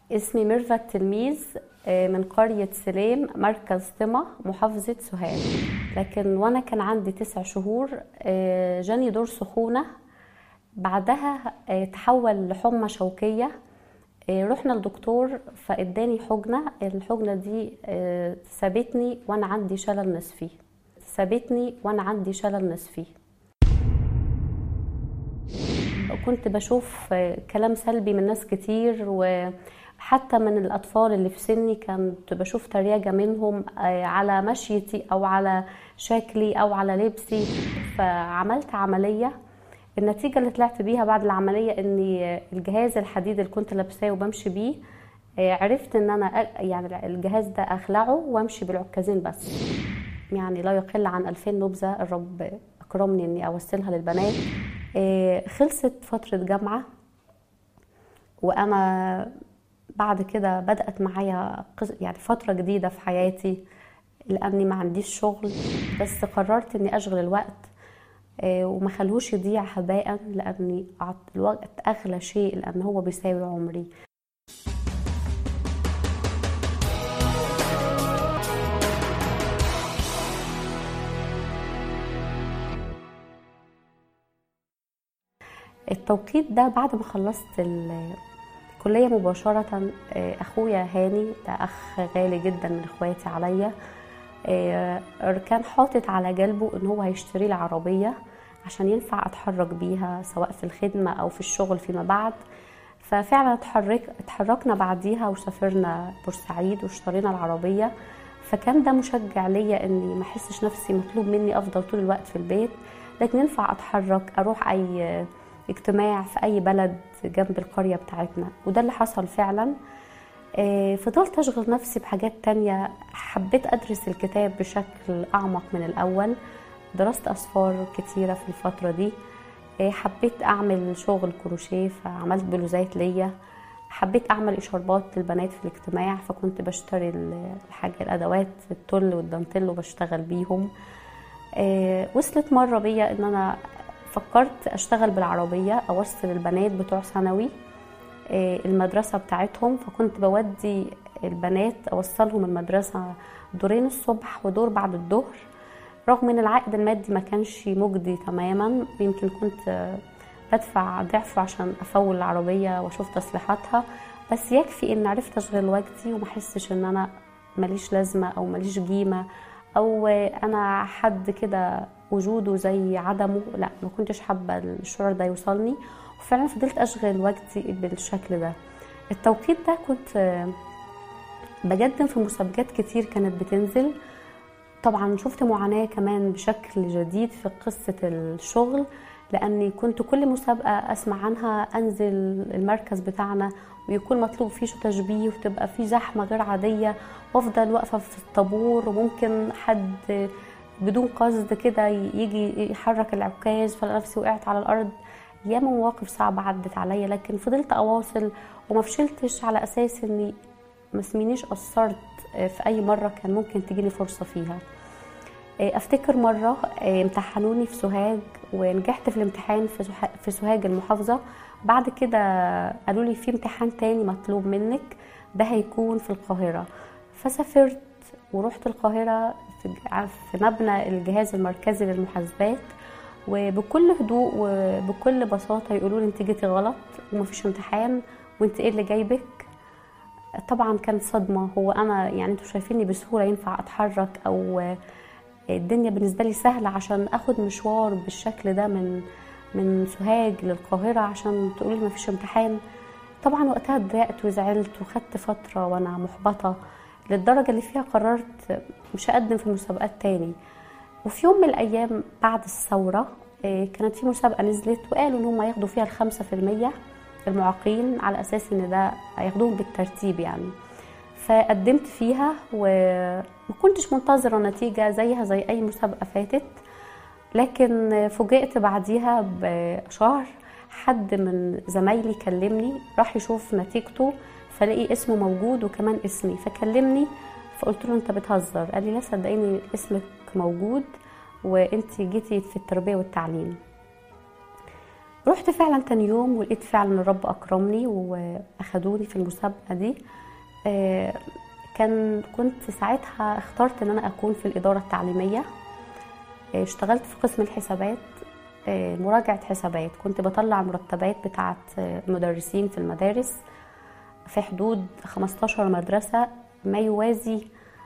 اسمي ميرفت تلميذ آه، من قرية سليم مركز طمة محافظة سوهاج لكن وأنا كان عندي تسع شهور آه، جاني دور سخونة بعدها آه، تحول لحمى شوكية آه، رحنا للدكتور فاداني حجنة الحجنة دي آه، سابتني وأنا عندي شلل نصفي سابتني وأنا عندي شلل نصفي كنت بشوف آه، كلام سلبي من ناس كتير وحتى من الأطفال اللي في سني كنت بشوف تريقة منهم آه، على مشيتي أو على شكلي أو على لبسي فعملت عملية النتيجة اللي طلعت بيها بعد العملية إني الجهاز الحديد اللي كنت لابساه وبمشي بيه آه، عرفت إن أنا أ- يعني الجهاز ده أخلعه وأمشي بالعكازين بس يعني لا يقل عن 2000 نبذة الرب أكرمني إني أوصلها للبنات آه، خلصت فترة جامعة وأنا بعد كده بدأت معايا قص- يعني فترة جديدة في حياتي لأني ما عنديش شغل بس قررت إني أشغل الوقت آه، وما خلوش يضيع هباء لأني أعط- الوقت أغلى شيء لأن هو بيساوي عمري التوقيت ده بعد ما خلصت ال- الكلية مباشرة آه، أخويا هاني ده أخ غالي جدا من إخواتي عليا آه، كان حاطط على قلبه إن هو هيشتري لي عربية عشان ينفع أتحرك بيها سواء في الخدمة أو في الشغل فيما بعد ففعلا اتحرك اتحركنا بعديها وسافرنا بورسعيد واشترينا العربية فكان ده مشجع ليا اني ما احسش نفسي مطلوب مني افضل طول الوقت في البيت لكن ينفع اتحرك اروح اي اجتماع في اي بلد جنب القرية بتاعتنا وده اللي حصل فعلا آه، فضلت اشغل نفسي بحاجات تانية حبيت ادرس الكتاب بشكل اعمق من الاول درست اسفار كتيرة في الفترة دي آه، حبيت اعمل شغل كروشيه فعملت بلوزات ليا حبيت اعمل اشاربات للبنات في الاجتماع فكنت بشتري ال- الحاجه الادوات التل والدانتيل وبشتغل بيهم آه، وصلت مره بيا ان انا فكرت اشتغل بالعربيه اوصل البنات بتوع ثانوي آه، المدرسه بتاعتهم فكنت بودي البنات اوصلهم المدرسه دورين الصبح ودور بعد الظهر رغم ان العائد المادي ما كانش مجدي تماما يمكن كنت آه، بدفع ضعفه عشان افول العربيه واشوف تصليحاتها بس يكفي ان عرفت اشغل وقتي وما احسش ان انا ماليش لازمه او ماليش قيمه او انا حد كده وجوده زي عدمه لا ما كنتش حابه الشعور ده يوصلني وفعلا فضلت اشغل وقتي بالشكل ده التوقيت ده كنت آه، بقدم في مسابقات كتير كانت بتنزل طبعا شفت معاناة كمان بشكل جديد في قصة الشغل لأني كنت كل مسابقة أسمع عنها أنزل المركز بتاعنا ويكون مطلوب فيه شو تشبيه وتبقى فيه زحمة غير عادية وأفضل واقفة في الطابور وممكن حد بدون قصد كده يجي يحرك العكاز فلاقي نفسي وقعت على الأرض ياما مواقف صعبة عدت عليا لكن فضلت أواصل وما فشلتش على أساس إني ما اسمينيش قصرت في أي مرة كان ممكن تجيلي فرصة فيها افتكر مره امتحنوني في سوهاج ونجحت في الامتحان في سوها- في سوهاج المحافظه بعد كده قالوا لي في امتحان تاني مطلوب منك ده هيكون في القاهره فسافرت ورحت القاهره في في مبنى الجهاز المركزي للمحاسبات وبكل هدوء وبكل بساطه يقولوا لي انت جيتي غلط ومفيش امتحان وانت ايه اللي جايبك طبعا كانت صدمه هو انا يعني انتوا شايفيني بسهوله ينفع اتحرك او الدنيا بالنسبه لي سهله عشان اخد مشوار بالشكل ده من من سوهاج للقاهره عشان تقولي ما فيش امتحان طبعا وقتها اتضايقت وزعلت وخدت فتره وانا محبطه للدرجه اللي فيها قررت مش هقدم في مسابقات تاني وفي يوم من الايام بعد الثوره آه، كانت في مسابقه نزلت وقالوا ان هم ياخدوا فيها الخمسة في المية المعاقين على اساس ان ده هياخدوهم بالترتيب يعني فقدمت فيها وما كنتش منتظرة نتيجة زيها زي أي مسابقة فاتت لكن فوجئت بعديها بشهر حد من زمايلي كلمني راح يشوف نتيجته فلاقي اسمه موجود وكمان اسمي فكلمني فقلت له انت بتهزر قال لي لا صدقيني اسمك موجود وانت جيتي في التربية والتعليم رحت فعلا تاني يوم ولقيت فعلا الرب اكرمني واخدوني في المسابقه دي آه، كان كنت ساعتها اخترت ان انا اكون في الاداره التعليميه آه، اشتغلت في قسم الحسابات آه، مراجعه حسابات كنت بطلع مرتبات بتاعه المدرسين في المدارس في حدود 15 مدرسه ما يوازي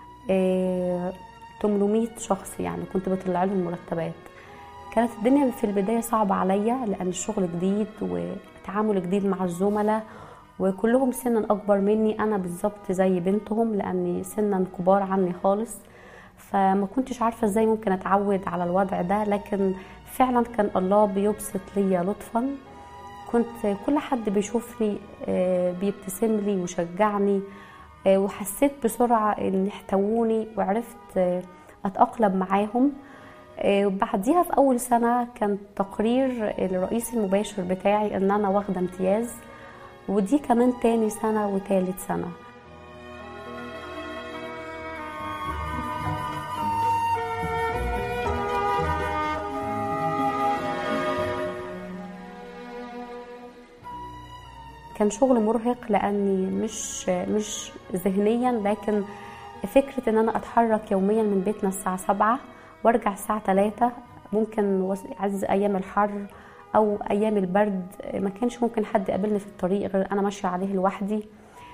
800 شخص يعني كنت بطلع لهم مرتبات كانت الدنيا في البداية صعبة عليا لأن الشغل جديد وتعامل جديد مع الزملاء وكلهم سنا أكبر مني أنا بالظبط زي بنتهم لأني سنا كبار عني خالص فما كنتش عارفة ازاي ممكن أتعود على الوضع ده لكن فعلا كان الله بيبسط ليا لطفا كنت كل حد بيشوفني آه، بيبتسم لي وشجعني آه، وحسيت بسرعة ان احتووني وعرفت آه، اتأقلم معاهم وبعديها في اول سنة كان تقرير الرئيس المباشر بتاعي ان انا واخدة امتياز ودي كمان تاني سنة وتالت سنة كان شغل مرهق لاني مش مش ذهنيا لكن فكره ان انا اتحرك يوميا من بيتنا الساعه سبعة وارجع الساعه 3 ممكن عز ايام الحر او ايام البرد ما كانش ممكن حد يقابلني في الطريق غير انا ماشيه عليه لوحدي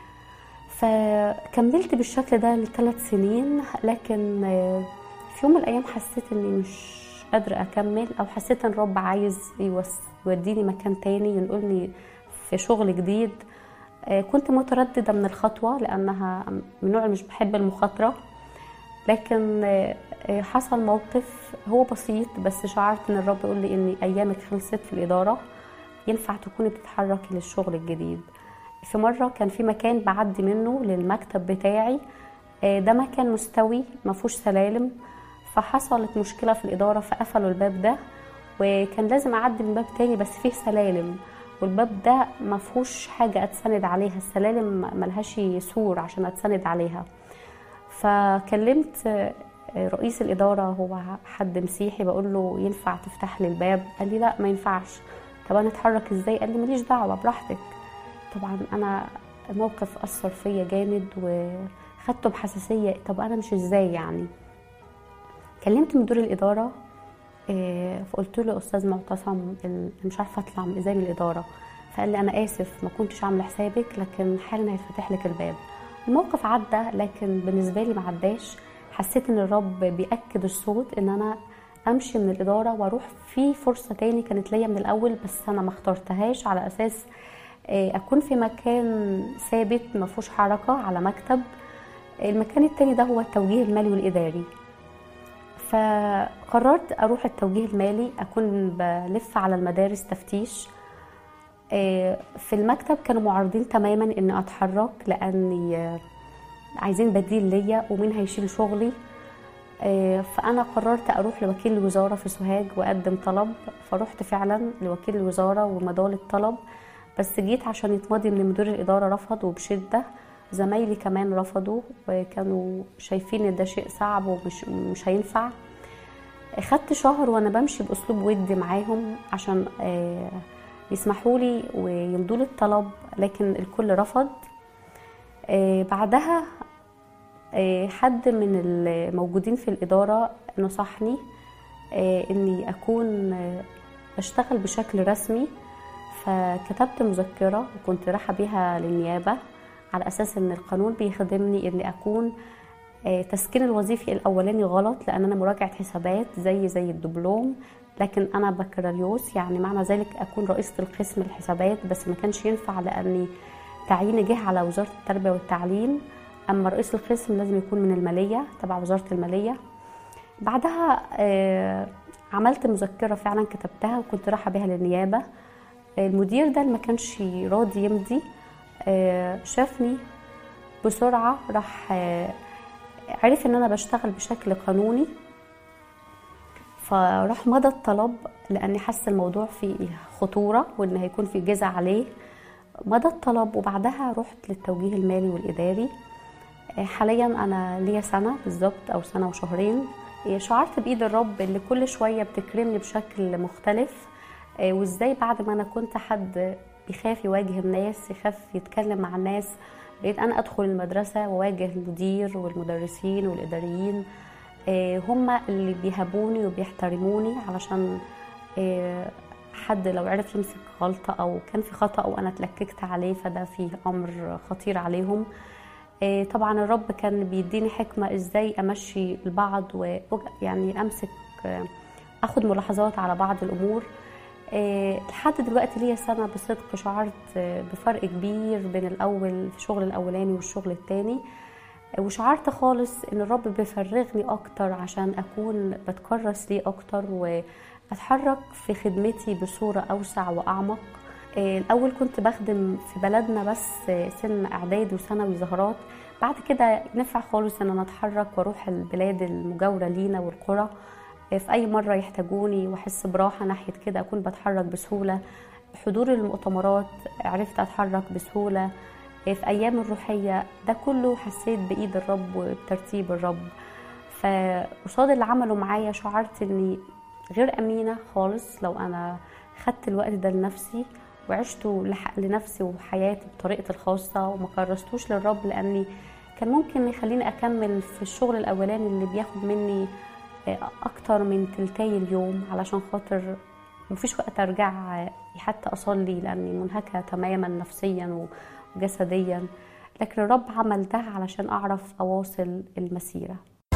فكملت بالشكل ده لثلاث سنين لكن في يوم من الايام حسيت اني مش قادرة أكمل أو حسيت إن الرب عايز يوديني مكان تاني ينقلني في شغل جديد آه، كنت مترددة من الخطوة لأنها من نوع مش بحب المخاطرة لكن آه، آه، حصل موقف هو بسيط بس شعرت ان الرب يقول لي ان ايامك خلصت في الاداره ينفع تكوني بتتحركي للشغل الجديد في مره كان في مكان بعدي منه للمكتب بتاعي ده مكان مستوي ما فيهوش سلالم فحصلت مشكله في الاداره فقفلوا الباب ده وكان لازم اعدي من باب تاني بس فيه سلالم والباب ده ما فيهوش حاجه اتسند عليها السلالم ملهاش سور عشان اتسند عليها فكلمت رئيس الاداره هو حد مسيحي بقول له ينفع تفتح لي الباب قال لي لا ما ينفعش طب انا اتحرك ازاي قال لي ماليش دعوه براحتك طبعا انا الموقف اثر فيا جامد وخدته بحساسيه طب انا مش ازاي يعني كلمت مدير الاداره آه، فقلت له استاذ معتصم مش عارفه اطلع ازاي من الاداره فقال لي انا اسف ما كنتش عامله حسابك لكن حالا هيتفتح لك الباب الموقف عدى لكن بالنسبه لي ما عداش حسيت ان الرب بياكد الصوت ان انا امشي من الاداره واروح في فرصه تاني كانت ليا من الاول بس انا ما اخترتهاش على اساس آه، اكون في مكان ثابت ما فيهوش حركه على مكتب المكان التاني ده هو التوجيه المالي والاداري فقررت اروح التوجيه المالي اكون بلف على المدارس تفتيش آه، في المكتب كانوا معارضين تماما اني اتحرك لاني آه، عايزين بديل ليا ومين هيشيل شغلي آه، فانا قررت اروح لوكيل الوزاره في سوهاج واقدم طلب فرحت فعلا لوكيل الوزاره ومضال الطلب بس جيت عشان يتمضي من مدير الاداره رفض وبشده زمايلي كمان رفضوا وكانوا شايفين ان ده شيء صعب ومش مش هينفع خدت شهر وانا بمشي باسلوب ودي معاهم عشان آه، يسمحوا لي ويمضوا لي الطلب لكن الكل رفض آه، بعدها آه، حد من الموجودين في الإدارة نصحني إني أكون بشتغل بشكل رسمي فكتبت مذكرة وكنت رايحة بيها للنيابة على اساس ان القانون بيخدمني اني اكون آه، تسكين الوظيفي الاولاني غلط لان انا مراجعه حسابات زي زي الدبلوم لكن انا بكالوريوس يعني معنى ذلك اكون رئيسه القسم الحسابات بس ما كانش ينفع لاني تعييني جه على وزاره التربيه والتعليم اما رئيس القسم لازم يكون من الماليه تبع وزاره الماليه بعدها آه، عملت مذكره فعلا كتبتها وكنت رايحه بيها للنيابه المدير ده اللي ما كانش راضي يمضي آه، شافني بسرعة راح آه، عرف ان انا بشتغل بشكل قانوني فراح مضى الطلب لاني حاسه الموضوع فيه خطوره وان هيكون في جزع عليه مضى الطلب وبعدها رحت للتوجيه المالي والاداري آه، حاليا انا ليا سنه بالظبط او سنه وشهرين شعرت بايد الرب اللي كل شويه بتكرمني بشكل مختلف آه، وازاي بعد ما انا كنت حد بيخاف يواجه الناس يخاف يتكلم مع الناس بقيت انا ادخل المدرسه واواجه المدير والمدرسين والاداريين آه، هم اللي بيهابوني وبيحترموني علشان آه، حد لو عرف يمسك غلطة أو كان في خطأ أو أنا اتلككت عليه فده فيه أمر خطير عليهم آه، طبعا الرب كان بيديني حكمة إزاي أمشي البعض ويعني أمسك آه، أخد ملاحظات على بعض الأمور آه، لحد دلوقتي ليا سنة بصدق شعرت آه، بفرق كبير بين الأول في الشغل الأولاني والشغل التاني آه، وشعرت خالص إن الرب بيفرغني أكتر عشان أكون بتكرس ليه أكتر وأتحرك في خدمتي بصورة أوسع وأعمق آه، الأول كنت بخدم في بلدنا بس آه، سن إعدادي وثانوي زهرات بعد كده نفع خالص إن أنا أتحرك وأروح البلاد المجاورة لينا والقرى في أي مرة يحتاجوني وأحس براحة ناحية كده أكون بتحرك بسهولة حضور المؤتمرات عرفت أتحرك بسهولة في أيام الروحية ده كله حسيت بإيد الرب وبترتيب الرب فقصاد اللي عمله معايا شعرت إني غير أمينة خالص لو أنا خدت الوقت ده لنفسي وعشته لح- لنفسي وحياتي بطريقتي الخاصة وما كرستوش للرب لأني كان ممكن يخليني أكمل في الشغل الأولاني اللي بياخد مني اكتر من تلتاي اليوم علشان خاطر مفيش وقت ارجع حتى اصلي لاني منهكه تماما نفسيا وجسديا لكن الرب عمل ده علشان اعرف اواصل المسيره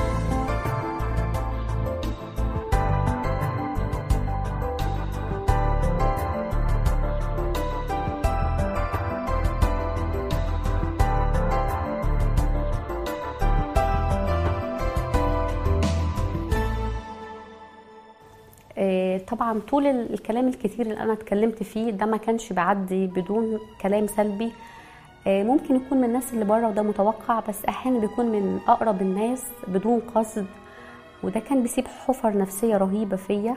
آه، طبعا طول ال- الكلام الكتير اللي انا اتكلمت فيه ده ما كانش بعدي بدون كلام سلبي آه، ممكن يكون من الناس اللي بره وده متوقع بس احيانا بيكون من اقرب الناس بدون قصد وده كان بيسيب حفر نفسيه رهيبه فيا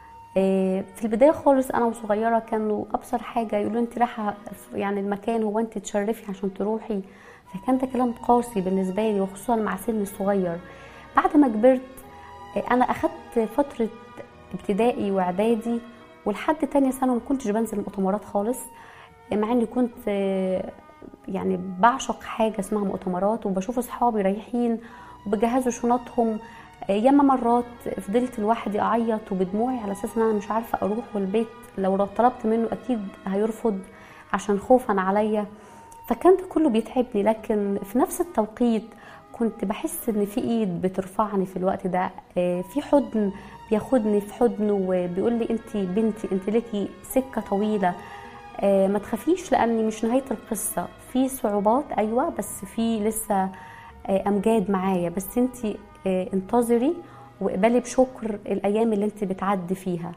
آه، في البدايه خالص انا وصغيره كانوا ابصر حاجه يقولوا انت رايحه في- يعني المكان هو انت تشرفي عشان تروحي فكان ده كلام قاسي بالنسبه لي وخصوصا مع سن صغير بعد ما كبرت آه، انا اخدت فتره ابتدائي واعدادي ولحد تانية ثانوي ما كنتش بنزل مؤتمرات خالص مع اني كنت آه، يعني بعشق حاجه اسمها مؤتمرات وبشوف اصحابي رايحين وبجهزوا شنطهم آه، ياما مرات فضلت لوحدي اعيط وبدموعي على اساس ان انا مش عارفه اروح والبيت لو طلبت منه اكيد هيرفض عشان خوفا عليا فكان ده كله بيتعبني لكن في نفس التوقيت كنت بحس ان في ايد بترفعني في الوقت ده آه، في حضن بياخدني في حضنه وبيقول لي انت بنتي انت ليكي سكه طويله آه، ما تخافيش لاني مش نهايه القصه في صعوبات ايوه بس في لسه آه، امجاد معايا بس انت انتظري واقبلي بشكر الايام اللي انت بتعدي فيها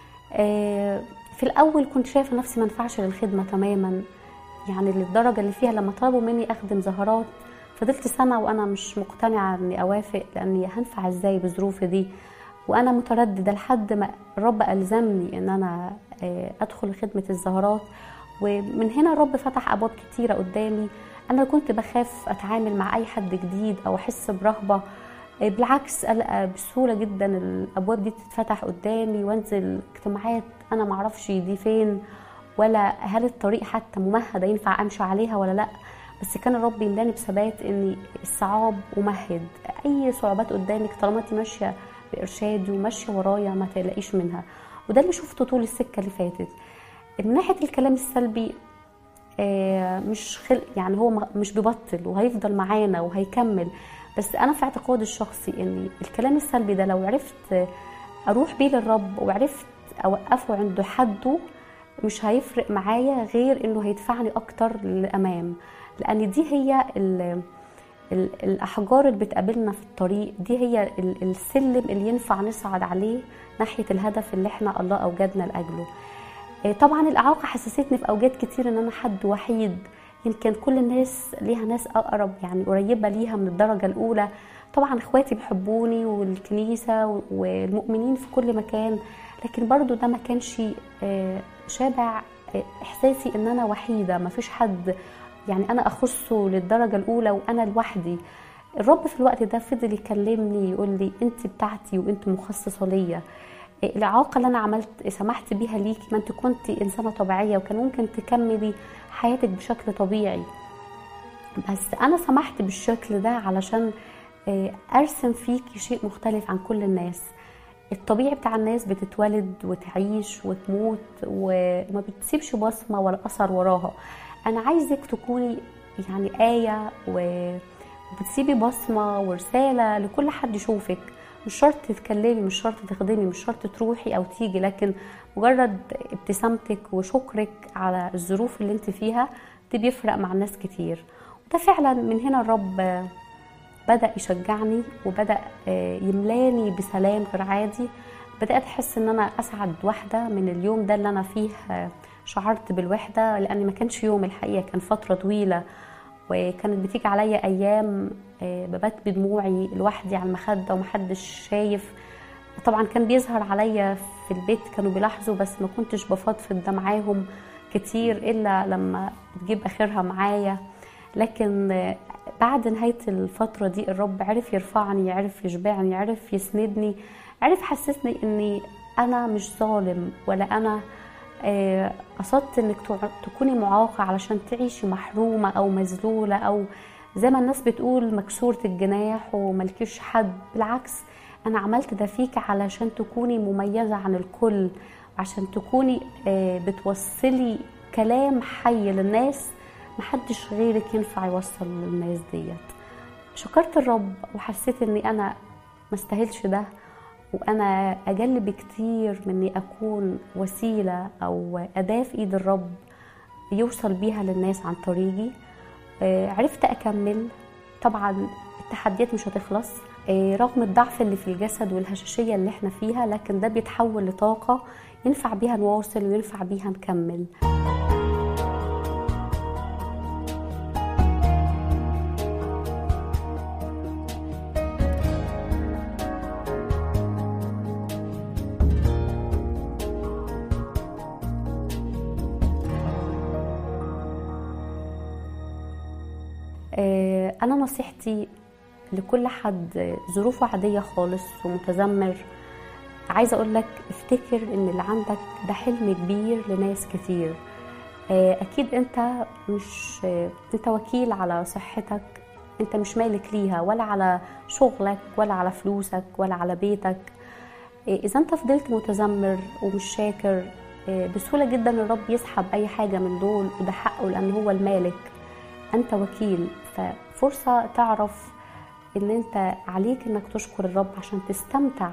آه، في الاول كنت شايفه نفسي ما ينفعش للخدمه تماما يعني للدرجه اللي فيها لما طلبوا مني اخدم زهرات فضلت سنه وانا مش مقتنعه اني اوافق لاني هنفع ازاي بظروفي دي وانا متردده لحد ما الرب الزمني ان انا آه، ادخل خدمه الزهرات ومن هنا الرب فتح ابواب كتيره قدامي انا كنت بخاف اتعامل مع اي حد جديد او احس برهبه آه، بالعكس ألقى بسهوله جدا الابواب دي تتفتح قدامي وانزل اجتماعات انا معرفش دي فين ولا هل الطريق حتى ممهده ينفع امشي عليها ولا لا بس كان الرب يملاني بثبات اني الصعاب ومهد اي صعوبات قدامك طالما انت ماشيه بارشادي وماشيه ورايا ما تقلقيش منها وده اللي شفته طول السكه اللي فاتت من ناحيه الكلام السلبي آه، مش خل... يعني هو ما- مش بيبطل وهيفضل معانا وهيكمل بس انا في اعتقادي الشخصي ان الكلام السلبي ده لو عرفت اروح بيه للرب وعرفت اوقفه عند حده مش هيفرق معايا غير انه هيدفعني اكتر للامام لان دي هي ال... ال- الاحجار اللي بتقابلنا في الطريق دي هي ال- السلم اللي ينفع نصعد عليه ناحيه الهدف اللي احنا الله اوجدنا لاجله آه، طبعا الاعاقه حسستني في اوجات كتير ان انا حد وحيد يمكن كل الناس ليها ناس اقرب يعني قريبه ليها من الدرجه الاولى طبعا اخواتي بيحبوني والكنيسه والمؤمنين في كل مكان لكن برضو ده ما كانش آه، شابع آه، احساسي ان انا وحيده ما فيش حد يعني انا اخصه للدرجه الاولى وانا لوحدي الرب في الوقت ده فضل يكلمني يقول لي انت بتاعتي وانت مخصصه ليا الاعاقه اللي انا عملت سمحت بيها ليكي ما انت كنت انسانه طبيعيه وكان ممكن تكملي حياتك بشكل طبيعي بس انا سمحت بالشكل ده علشان آه، ارسم فيكي شيء مختلف عن كل الناس الطبيعي بتاع الناس بتتولد وتعيش وتموت وما بتسيبش بصمه ولا اثر وراها انا عايزك تكوني يعني ايه وبتسيبي بصمه ورساله لكل حد يشوفك مش شرط تتكلمي مش شرط تخدمي مش شرط تروحي او تيجي لكن مجرد ابتسامتك وشكرك على الظروف اللي انت فيها ده بيفرق مع ناس كتير وده فعلا من هنا الرب بدأ يشجعني وبدأ يملاني بسلام غير عادي بدأت أحس إن أنا أسعد واحدة من اليوم ده اللي أنا فيه شعرت بالوحدة لأن ما كانش يوم الحقيقة كان فترة طويلة وكانت بتيجي عليا أيام ببات بدموعي لوحدي على المخدة ومحدش شايف طبعا كان بيظهر عليا في البيت كانوا بيلاحظوا بس ما كنتش بفضفض ده معاهم كتير إلا لما بتجيب آخرها معايا لكن بعد نهاية الفترة دي الرب عرف يرفعني عرف يشبعني عرف يسندني عرف حسسني اني انا مش ظالم ولا انا قصدت انك تكوني معاقة علشان تعيشي محرومة او مذلولة او زي ما الناس بتقول مكسورة الجناح وملكيش حد بالعكس انا عملت ده فيك علشان تكوني مميزة عن الكل عشان تكوني بتوصلي كلام حي للناس محدش غيرك ينفع يوصل للناس ديت شكرت الرب وحسيت اني انا ما استاهلش ده وانا اجل بكتير من اني اكون وسيله او اداه في ايد الرب يوصل بيها للناس عن طريقي عرفت اكمل طبعا التحديات مش هتخلص رغم الضعف اللي في الجسد والهشاشيه اللي احنا فيها لكن ده بيتحول لطاقه ينفع بيها نواصل وينفع بيها نكمل أنا نصيحتي لكل حد ظروفه عادية خالص ومتذمر عايزة أقول لك افتكر إن اللي عندك ده حلم كبير لناس كتير أكيد أنت مش أنت وكيل على صحتك أنت مش مالك ليها ولا على شغلك ولا على فلوسك ولا على بيتك إذا أنت فضلت متذمر ومش شاكر بسهولة جدا الرب يسحب أي حاجة من دول وده حقه لأن هو المالك أنت وكيل ففرصة تعرف ان انت عليك انك تشكر الرب عشان تستمتع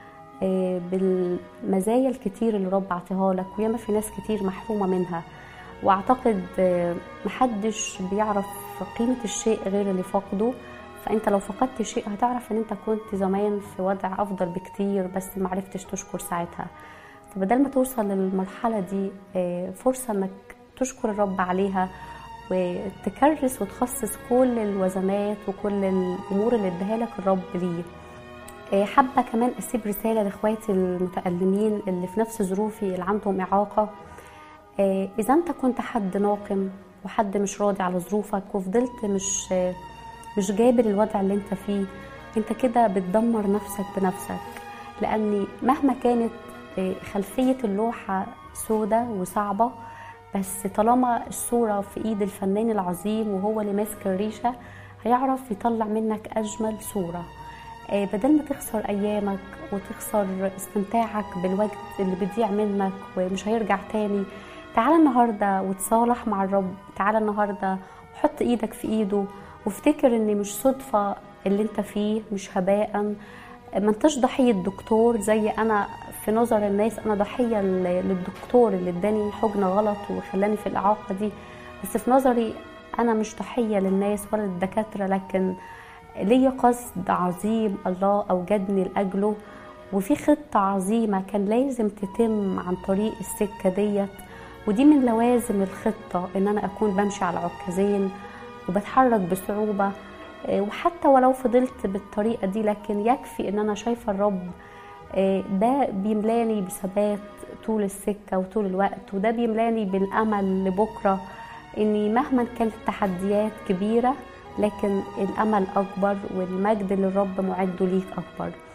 بالمزايا الكتير اللي الرب عطيها لك وياما في ناس كتير محرومة منها واعتقد محدش بيعرف قيمة الشيء غير اللي فقده فانت لو فقدت شيء هتعرف ان انت كنت زمان في وضع افضل بكتير بس معرفتش تشكر ساعتها فبدل ما توصل للمرحلة دي فرصة انك تشكر الرب عليها وتكرس وتخصص كل الوزنات وكل الامور اللي اداها لك الرب ليه حابه كمان اسيب رساله لاخواتي المتالمين اللي في نفس ظروفي اللي عندهم اعاقه اذا انت كنت حد ناقم وحد مش راضي على ظروفك وفضلت مش مش جابر الوضع اللي انت فيه انت كده بتدمر نفسك بنفسك لاني مهما كانت خلفيه اللوحه سودة وصعبه بس طالما الصورة في ايد الفنان العظيم وهو اللي ماسك الريشة هيعرف يطلع منك أجمل صورة بدل ما تخسر أيامك وتخسر استمتاعك بالوقت اللي بيضيع منك ومش هيرجع تاني تعال النهاردة وتصالح مع الرب تعال النهاردة وحط ايدك في ايده وافتكر ان مش صدفة اللي انت فيه مش هباء ما انتش ضحية دكتور زي انا في نظر الناس انا ضحية للدكتور اللي اداني حجنة غلط وخلاني في الاعاقة دي بس في نظري انا مش ضحية للناس ولا للدكاترة لكن ليا قصد عظيم الله اوجدني لاجله وفي خطة عظيمة كان لازم تتم عن طريق السكة ديت ودي من لوازم الخطة ان انا اكون بمشي على عكازين وبتحرك بصعوبة وحتى ولو فضلت بالطريقة دي لكن يكفي ان انا شايفة الرب ده بيملاني بثبات طول السكة وطول الوقت وده بيملاني بالأمل لبكرة إني مهما كانت التحديات كبيرة لكن الأمل أكبر والمجد اللي الرب معده ليك أكبر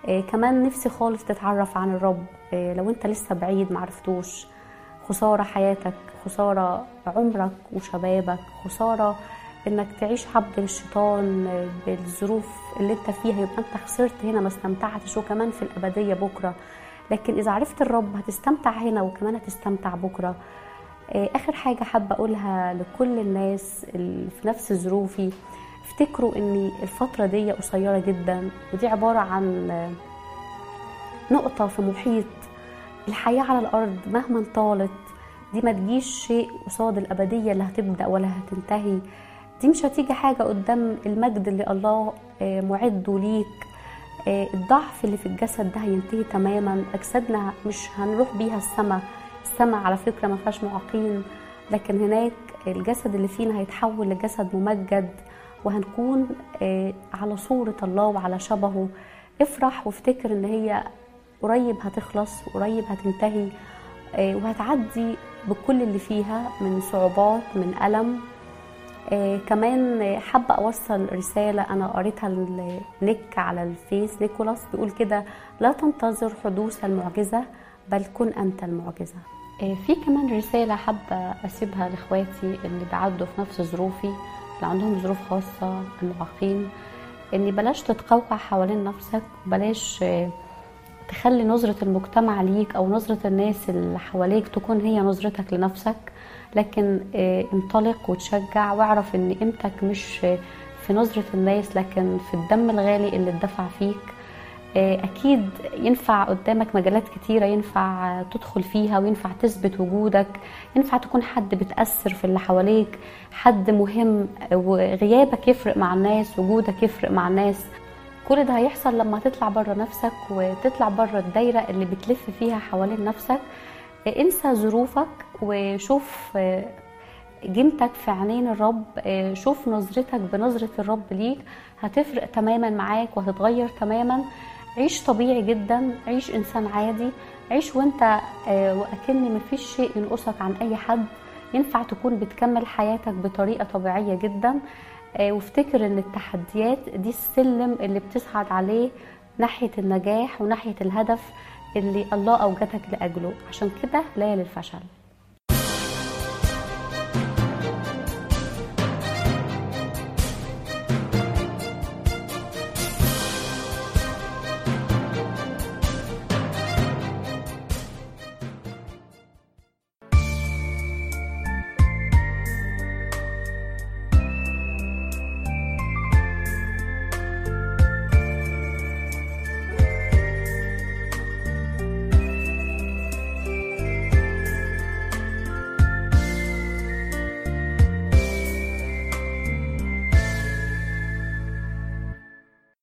آه، كمان نفسي خالص تتعرف عن الرب آه، لو انت لسه بعيد معرفتوش خسارة حياتك خسارة عمرك وشبابك خسارة انك تعيش عبد للشيطان آه، بالظروف اللي انت فيها يبقى انت خسرت هنا ما استمتعتش وكمان في الابدية بكرة لكن اذا عرفت الرب هتستمتع هنا وكمان هتستمتع بكرة آه، اخر حاجة حابة اقولها لكل الناس اللي في نفس ظروفي افتكروا ان الفترة دي قصيرة جدا ودي عبارة عن آه، نقطة في محيط الحياة على الأرض مهما طالت دي ما تجيش شيء قصاد الأبدية اللي هتبدأ ولا هتنتهي دي مش هتيجي حاجة قدام المجد اللي الله آه، معده ليك آه، الضعف اللي في الجسد ده هينتهي تماما أجسادنا مش هنروح بيها السماء السماء على فكرة ما فيهاش معاقين لكن هناك الجسد اللي فينا هيتحول لجسد ممجد وهنكون آه، على صورة الله وعلى شبهه افرح وافتكر ان هي قريب هتخلص وقريب هتنتهي آه، وهتعدي بكل اللي فيها من صعوبات من ألم آه، كمان آه، حابة أوصل رسالة أنا قريتها لنيك على الفيس نيكولاس بيقول كده لا تنتظر حدوث المعجزة بل كن أنت المعجزة آه، في كمان رسالة حابة أسيبها لإخواتي اللي بيعدوا في نفس ظروفي اللي عندهم ظروف خاصة المعاقين إن بلاش تتقوقع حوالين نفسك بلاش آه، تخلي نظرة المجتمع ليك أو نظرة الناس اللي حواليك تكون هي نظرتك لنفسك لكن آه، انطلق وتشجع واعرف ان قيمتك مش آه، في نظرة الناس لكن في الدم الغالي اللي اتدفع فيك آه، أكيد ينفع قدامك مجالات كتيرة ينفع آه، تدخل فيها وينفع تثبت وجودك ينفع تكون حد بتأثر في اللي حواليك حد مهم آه، وغيابك يفرق مع الناس وجودك يفرق مع الناس كل ده هيحصل لما تطلع بره نفسك وتطلع بره الدايرة اللي بتلف فيها حوالين نفسك آه، انسى ظروفك وشوف آه، قيمتك في عينين الرب آه، شوف نظرتك بنظرة الرب ليك هتفرق تماما معاك وهتتغير تماما عيش طبيعي جدا عيش انسان عادي عيش وانت آه، واكن مفيش شيء ينقصك عن اي حد ينفع تكون بتكمل حياتك بطريقة طبيعية جدا آه، وافتكر ان التحديات دي السلم اللي بتصعد عليه ناحية النجاح وناحية الهدف اللي الله اوجدك لاجله عشان كده لا للفشل